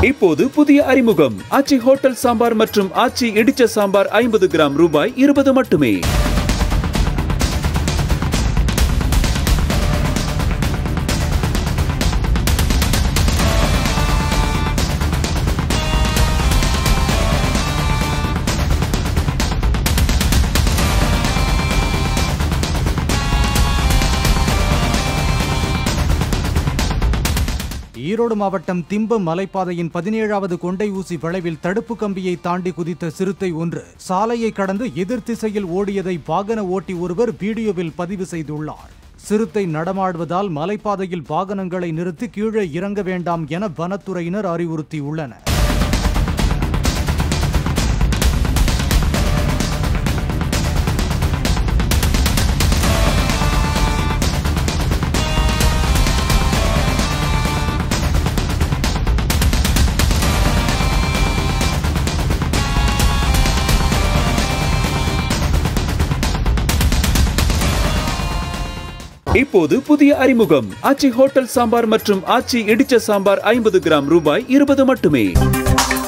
இப்போது புதிய அறிமுகம் ஆச்சி ஹோட்டல் சாம்பார் மற்றும் ஆச்சி இடிச்ச சாம்பார் ஐம்பது கிராம் ரூபாய் இருபது மட்டுமே ஈரோடு மாவட்டம் திம்பம் மலைப்பாதையின் பதினேழாவது கொண்டை ஊசி வளைவில் தடுப்பு கம்பியை தாண்டி குதித்த சிறுத்தை ஒன்று சாலையை கடந்து எதிர் திசையில் ஓடியதை வாகன ஓட்டி ஒருவர் வீடியோவில் பதிவு செய்துள்ளார் சிறுத்தை நடமாடுவதால் மலைப்பாதையில் வாகனங்களை நிறுத்தி கீழே இறங்க வேண்டாம் என வனத்துறையினர் அறிவுறுத்தியுள்ளனர் இப்போது புதிய அறிமுகம் ஆச்சி ஹோட்டல் சாம்பார் மற்றும் ஆச்சி இடிச்ச சாம்பார் ஐம்பது கிராம் ரூபாய் இருபது மட்டுமே